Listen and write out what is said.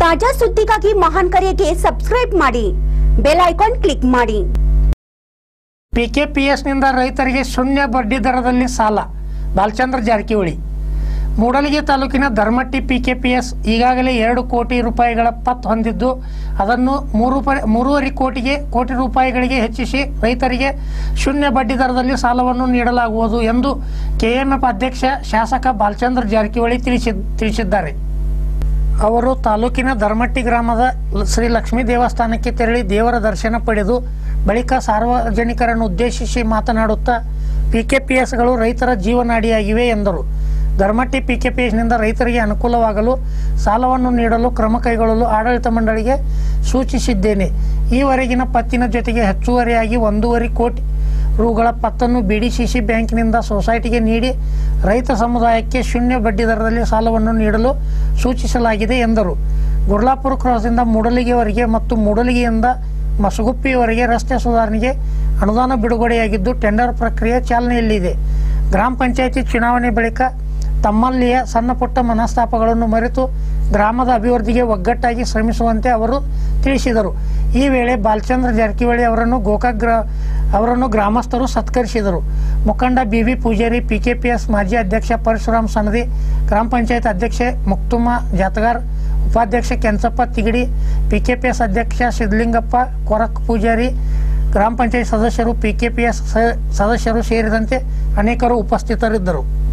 ತಾಜಾ ಸುದ್ದಿಗಾಗಿ ಮಹಾನ್ ಕರೆಗೆ ಸಬ್ಸ್ಕ್ರೈಬ್ ಮಾಡಿ ಬೆಲ್ ಐಕಾನ್ ಕ್ಲಿಕ್ ಮಾಡಿ ಪಿಕೆಪಿಎಸ್ನಿಂದ ರೈತರಿಗೆ ಶೂನ್ಯ ಬಡ್ಡಿ ದರದಲ್ಲಿ ಸಾಲ ಬಾಲಚಂದ್ರ ಜಾರಕಿಹೊಳಿ ಮೂಡಲಗಿ ತಾಲೂಕಿನ ಧರ್ಮಟ್ಟಿ ಪಿಕೆಪಿಎಸ್ ಈಗಾಗಲೇ ಎರಡು ಕೋಟಿ ರೂಪಾಯಿಗಳ ಪತ್ ಹೊಂದಿದ್ದು ಅದನ್ನು ಮೂರು ಪ- ಮೂರುವರೆ ಕೋಟಿಗೆ ಕೋಟಿ ರೂಪಾಯಿಗಳಿಗೆ ಹೆಚ್ಚಿಸಿ ರೈತರಿಗೆ ಶೂನ್ಯ ಬಡ್ಡಿ ದರದಲ್ಲಿ ಸಾಲವನ್ನು ನೀಡಲಾಗುವುದು ಎಂದು ಕೆಎಂಎಫ್ ಅಧ್ಯಕ್ಷ ಶಾಸಕ ಬಾಲಚಂದ್ರ ಜಾರಕಿಹೊಳಿ ತಿಳಿಸಿ ತಿಳಿಸಿದ್ದಾರೆ ಅವರು ತಾಲೂಕಿನ ಧರ್ಮಟ್ಟಿ ಗ್ರಾಮದ ಲ- ಶ್ರೀ ಲಕ್ಷ್ಮೀ ದೇವಸ್ಥಾನಕ್ಕೆ ತೆರಳಿ ದೇವರ ದರ್ಶನ ಪಡೆದು ಬಳಿಕ ಸಾರ್ವಜನಿಕರನ್ನು ಉದ್ದೇಶಿಸಿ ಮಾತನಾಡುತ್ತಾ ಪಿಕೆಪಿಎಸ್ಗಳು ರೈತರ ಜೀವನಾಡಿಯಾಗಿವೆ ಎಂದರು ಧರ್ಮಟ್ಟಿ ಪಿಕೆಪಿಎಸ್ನಿಂದ ರೈತರಿಗೆ ಅನುಕೂಲವಾಗಲು ಸಾಲವನ್ನು ನೀಡಲು ಕ್ರಮ ಕೈಗೊಳ್ಳಲು ಆಡಳಿತ ಮಂಡಳಿಗೆ ಸೂಚಿಸಿದ್ದೇನೆ ಈವರೆಗಿನ ಪತ್ತಿನ ಜೊತೆಗೆ ಹೆಚ್ಚುವರಿಯಾಗಿ ಒಂದೂವರೆ ಕೋಟಿ ರುಗಳ ಪತ್ತನ್ನು ಬಿಡಿಸಿಸಿ ಬ್ಯಾಂಕಿನಿಂದ ಸೊಸೈಟಿಗೆ ನೀಡಿ ರೈತ ಸಮುದಾಯಕ್ಕೆ ಶೂನ್ಯ ಬಡ್ಡಿ ದರದಲ್ಲಿ ಸಾಲವನ್ನು ನೀಡಲು ಸೂಚಿಸಲಾಗಿದೆ ಎಂದರು ಗುರ್ಲಾಪುರ ಕ್ರಾಸ್ನಿಂದ ಮೂಡಲಿಗೆವರೆಗೆ ಮತ್ತು ಮೂಡಲಿಗೆಯಿಂದ ಮಸಗುಪ್ಪಿಯವರೆಗೆ ರಸ್ತೆ ಸುಧಾರಣೆಗೆ ಅನುದಾನ ಬಿಡುಗಡೆಯಾಗಿದ್ದು ಟೆಂಡರ್ ಪ್ರಕ್ರಿಯೆ ಚಾಲನೆಯಲ್ಲಿದೆ ಗ್ರಾಮ ಪಂಚಾಯಿತಿ ಚುನಾವಣೆ ಬಳಿಕ ತಮ್ಮಲ್ಲಿಯ ಸಣ್ಣ ಪುಟ್ಟ ಮನಸ್ತಾಪಗಳನ್ನು ಮರೆತು ಗ್ರಾಮದ ಅಭಿವೃದ್ಧಿಗೆ ಒಗ್ಗಟ್ಟಾಗಿ ಶ್ರಮಿಸುವಂತೆ ಅವರು ತಿಳಿಸಿದರು ಈ ವೇಳೆ ಬಾಲಚಂದ್ರ ಜಾರಕಿಹೊಳಿ ಅವರನ್ನು ಗೋಕಾಕ್ ಗ್ರಾ ಅವರನ್ನು ಗ್ರಾಮಸ್ಥರು ಸತ್ಕರಿಸಿದರು ಮುಖಂಡ ಬಿ ವಿ ಪೂಜಾರಿ ಪಿಕೆಪಿಎಸ್ ಮಾಜಿ ಅಧ್ಯಕ್ಷ ಪರಶುರಾಮ್ ಸನದಿ ಗ್ರಾಮ ಪಂಚಾಯತ್ ಅಧ್ಯಕ್ಷೆ ಮುಕ್ತುಮ ಜಾತಗಾರ್ ಉಪಾಧ್ಯಕ್ಷ ಕೆಂಚಪ್ಪ ತಿಗಡಿ ಪಿಕೆಪಿಎಸ್ ಅಧ್ಯಕ್ಷ ಸಿದ್ಲಿಂಗಪ್ಪ ಕೊರಕ್ ಪೂಜಾರಿ ಗ್ರಾಮ ಪಂಚಾಯತ್ ಸದಸ್ಯರು ಪಿಕೆಪಿಎಸ್ ಸದಸ್ಯರು ಸೇರಿದಂತೆ ಅನೇಕರು ಉಪಸ್ಥಿತರಿದ್ದರು